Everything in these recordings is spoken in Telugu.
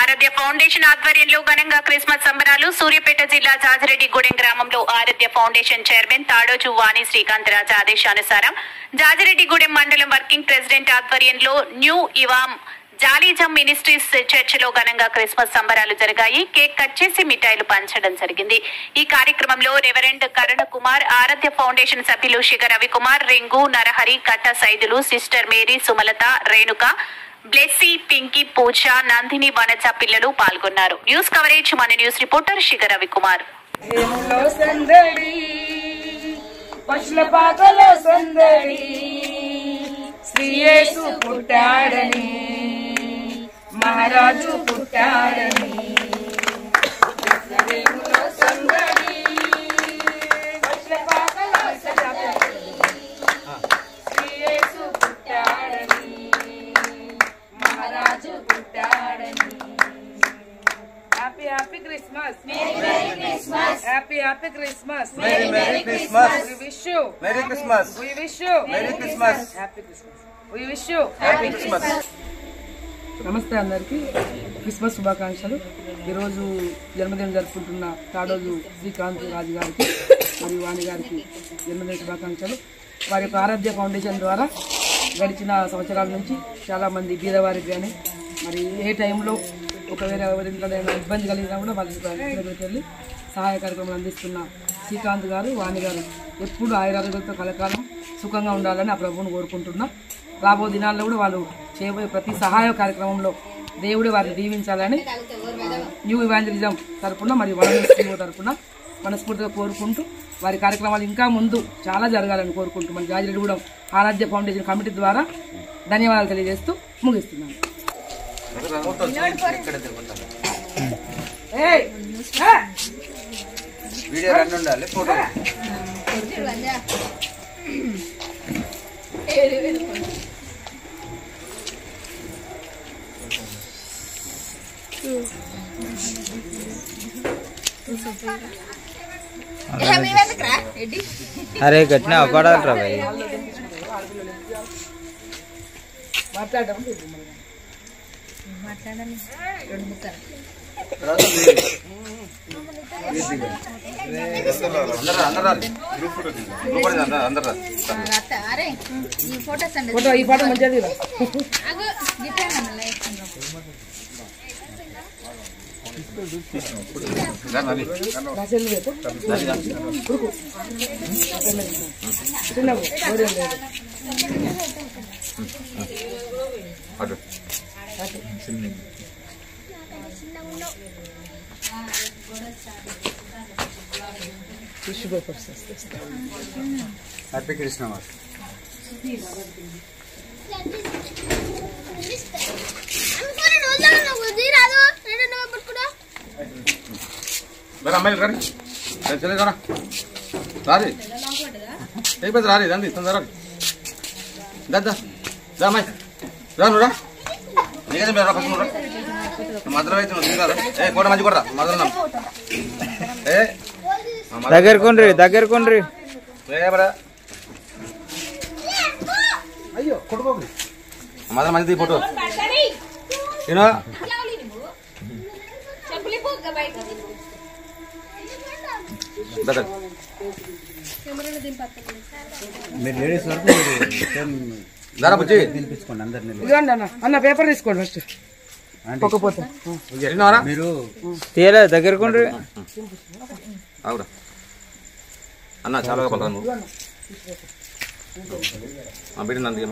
ఆరాధ్య ఫౌండేషన్ ఆధ్వర్యంలో ఘనంగా క్రిస్మస్ సంబరాలు సూర్యాపేట జిల్లా జాజిరెడ్డిగూడెం గ్రామంలో ఆరాధ్య ఫౌండేషన్ చైర్మన్ తాడోజు వాణి శ్రీకాంత్ రాజా ఆదేశానుసారం జాజిరెడ్డిగూడెం మండలం వర్కింగ్ ప్రెసిడెంట్ ఆధ్వర్యంలో న్యూ ఇవాం జాలీజం మినిస్ట్రీస్ చర్చిలో ఘనంగా క్రిస్మస్ సంబరాలు జరిగాయి కేక్ కట్ చేసి మిఠాయిలు పంచడం జరిగింది ఈ కార్యక్రమంలో రెవరెండ్ కరుణ కుమార్ ఆరాధ్య ఫౌండేషన్ సభ్యులు శిఖ రవికుమార్ రింగు నరహరి కట్ట సైదులు సిస్టర్ మేరీ సుమలత రేణుక బ్లెస్సీ పింకీ పూజ నందిని వనజ పిల్లలు పాల్గొన్నారు న్యూస్ కవరేజ్ మన న్యూస్ రిపోర్టర్ శిఖ రవికుమార్ ఏములో సందడి పశుల పాకలో సందడి శ్రీయేసు పుట్టాడని మహారాజు పుట్టాడని ఏములో సందడి పశుల పాకలో సందడి శ్రీయేసు పుట్టాడని మహారాజు పుట్టాడని happy happy Christmas happy happy Christmas Merry Merry Christmas. We wish you. Merry Christmas. We wish you. Merry Christmas. Happy Christmas. We wish you. Happy Christmas. నమస్తే అందరికీ క్రిస్మస్ శుభాకాంక్షలు ఈరోజు జన్మదినం జరుపుకుంటున్న తాడోజు శ్రీకాంత్ రాజు గారికి మరియు వాణి గారికి జన్మదిన శుభాకాంక్షలు వారి యొక్క ఆరాధ్య ఫౌండేషన్ ద్వారా గడిచిన సంవత్సరాల నుంచి చాలామంది బీదవారికి కానీ మరి ఏ టైంలో ఒకవేళ ఎవరింట్లోనైనా ఇబ్బంది కలిగినా కూడా వాళ్ళ దగ్గరికి వెళ్ళి సహాయ కార్యక్రమాలు అందిస్తున్న శ్రీకాంత్ గారు వాణి గారు ఎప్పుడు ఆయురారోగ్యాలతో కలకాలం సుఖంగా ఉండాలని ఆ ప్రభువును కోరుకుంటున్నా రాబో దినాల్లో కూడా వాళ్ళు చేయబోయే ప్రతి సహాయ కార్యక్రమంలో దేవుడు వారిని దీవించాలని న్యూ ఇవాంజలిజం తరపున మరియు వన తరపున మనస్ఫూర్తిగా కోరుకుంటూ వారి కార్యక్రమాలు ఇంకా ముందు చాలా జరగాలని కోరుకుంటూ మన జాజిరెడ్డిగూడెం ఆరాధ్య ఫౌండేషన్ కమిటీ ద్వారా ధన్యవాదాలు తెలియజేస్తూ ముగిస్తున్నాను ఏయ్! ఏ! వీడియో రన్ ఉండాలి ఫోటో అరే గట్టిన పడాలరా భయ్ మాట్లాడడం అందరూ అందరూ రాలి. గ్రూప్ ఫోటో తీద్దాం. గ్రూప్ ఫోటో తీద్దాం. అందరూ రాలి. అరే ఈ ఫోటోస్ అండి ఫోటో ఈ పాట మంచిది కదా అగో గిట్టాను లైక్ రా, రాలి. నా సెల్ రేపు రాలి, రా. చిన్న గోరి లేదు అటు. టిష్యూ పేపర్స్ వస్తాయి హ్యాపీ క్రిస్మస్ మరి అమ్మాయిలు రాని చెల్లె రా రారి అయిపోయింది రారి దాన్ని ఇస్తాను రారి దద్దా రా అమ్మాయి రా నువ్వు రా నీకైతే మీరు రా ఫస్ట్ నువ్వు రా మధురం అయితే నువ్వు తింటారా ఏ ఫోటో మంచి కొడతా మధురం ఏ ఆ మధురం- దగ్గరకుండ్రి దగ్గరకుండ్రి ఏ బడా అయ్యో కొట్టుకోకు మధురం మంచిది ఈ ఫోటో ఏనా దద్దా మీరు లేడీస్ వరకు మీరు సేమ్ దారా బుజ్జి తినిపించుకోండి అందరినీ ఇదిగోండి అన్న అన్న పేపర్ తీసుకోండి ఫస్ట్ ఒక్కపోతే ఎట్టినావరా మీరు తీయలే దగ్గరకుండ్రి అవురా అన్న చాలా పడరా నువ్వు ఆ బిడ్డ నంది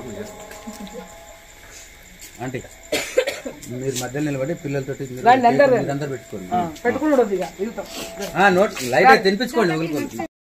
ఆంటీ మీరు మధ్యలో నిలబడి పిల్లలతోటి మీరు రండి, అందరూ రండి. మీరందరూ పెట్టుకోండి పెట్టుకున్నాడు ఇక వెళ్తాం ఆ, నోట్ లైట్ తినిపించుకోండి ఒకరికి